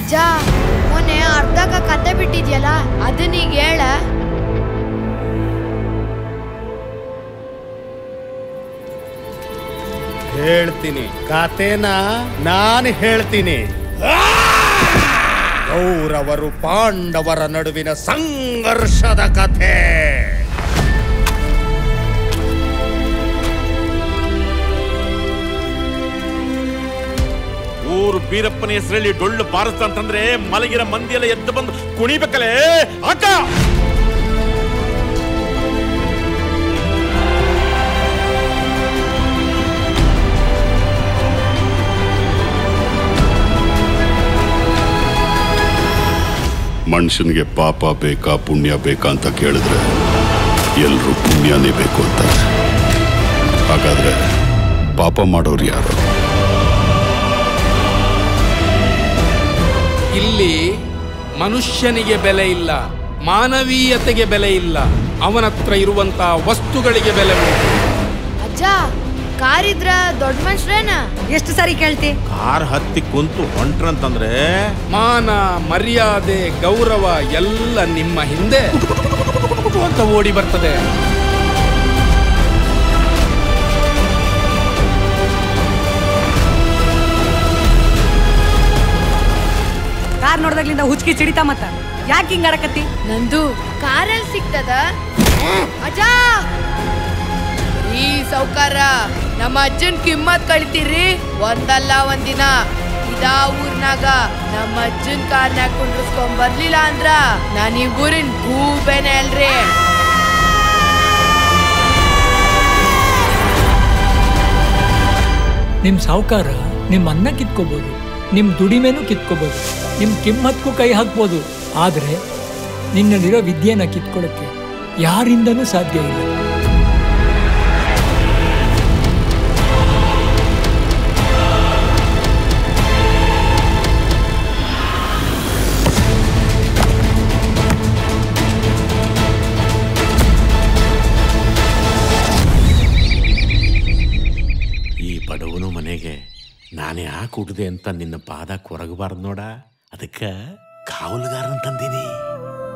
ಅಜ್ಜ ಮೊನ್ನೆ ಅರ್ಧಕ್ಕ ಕತೆ ಬಿಟ್ಟಿದ್ಯಲ್ಲ ಅದನ್ನೀಗ ಹೇಳ ಹೇಳ್ತೀನಿ ಕತೆನ ನಾನು ಹೇಳ್ತೀನಿ ಕೌರವರು ಪಾಂಡವರ ನಡುವಿನ ಸಂಘರ್ಷದ ಕಥೆ ಊರು ಬೀರಪ್ಪನ ಹೆಸರಲ್ಲಿ ಡೊಳ್ಳು ಬಾರಿಸ್ತ ಅಂತಂದ್ರೆ ಮಲಗಿರ ಮಂದಿ ಎಲ್ಲ ಎದ್ದು ಬಂದು ಕುಣಿಬೇಕಲೇ ಅಕ್ಕ ಮನುಷ್ಯನಿಗೆ ಪಾಪ ಬೇಕಾ ಪುಣ್ಯ ಬೇಕಾ ಅಂತ ಕೇಳಿದ್ರೆ ಎಲ್ರೂ ಪುಣ್ಯನೇ ಬೇಕು ಅಂತಾರೆ ಹಾಗಾದ್ರೆ ಪಾಪ ಮಾಡೋರು ಯಾರು ಇಲ್ಲಿ ಮನುಷ್ಯನಿಗೆ ಬೆಲೆ ಇಲ್ಲ ಮಾನವೀಯತೆಗೆ ಬೆಲೆ ಇಲ್ಲ ಅವನತ್ರ ಇರುವಂತ ವಸ್ತುಗಳಿಗೆ ಬೆಲೆ ಉಂಟು ಅಜ್ಜ ಕಾರಿದ್ರ ದೊಡ್ಡ ಮನುಷ್ಯರೇನ ಎಷ್ಟು ಸಾರಿ ಕೇಳ್ತಿ ಕಾರ್ ಹತ್ತಿ ಕುಂತು ಹೊಂಟ್ರಂತಂದ್ರೆ ಮಾನ ಮರ್ಯಾದೆ ಗೌರವ ಎಲ್ಲ ನಿಮ್ಮ ಹಿಂದೆ ಅಂತ ಓಡಿ ಬರ್ತದೆ ಕಾರ್ ನೋಡ್ದಾಗ್ಲಿಂದ ಹುಚ್ಕಿ ಚಿಡಿತಾ ಮತ್ತ ಯಾಕೆ ಹಿಂಗ್ ಆಡಕತ್ತಿ ನಂದು ಕಾರಲ್ಲಿ ಸಿಗ್ತದ ಅಜ್ಜ ಈ ಸೌಕಾರ ನಮ್ಮ ಅಜ್ಜನ್ ಕಿಮ್ಮತ್ ಕಳಿತೀರಿ ಒಂದಲ್ಲ ಒಂದಿನ ಇದಾ ಊರ್ನಾಗ ನಮ್ಮ ಅಜ್ಜನ್ ಕಾರ್ನ್ಯಾಗ ಕುಂಡ್ರಸ್ಕೊಂಡ್ ಬರ್ಲಿಲ್ಲ ಅಂದ್ರ ನಾನ್ ಈ ಊರಿನ್ ಗೂಬೆನೆ ಅಲ್ರಿ ನಿಮ್ಮ ಸಾವುಕಾರ ನಿಮ್ಮ ಅನ್ನ ಕಿತ್ಕೋಬೋದು ನಿಮ್ಮ ದುಡಿಮೆನೂ ಕಿತ್ಕೋಬೋದು ನಿಮ್ಮ ಕಿಮ್ಮತ್ಗೂ ಕೈ ಹಾಕ್ಬೋದು ಆದರೆ ನಿನ್ನಲ್ಲಿರೋ ವಿದ್ಯೆನ ಕಿತ್ಕೊಳ್ಳೋಕ್ಕೆ ಯಾರಿಂದನೂ ಸಾಧ್ಯ ಇಲ್ಲ ಈ ಬಡವನು ಮನೆಗೆ ನಾನೇ ಯಾಕೆ ಹುಡ್ದೆ ಅಂತ ನಿನ್ನ ಪಾದ ಕೊರಗಬಾರ್ದು ನೋಡ ಅದಕ್ಕೆ ಕಾವಲುಗಾರನ್ ತಂದೀನಿ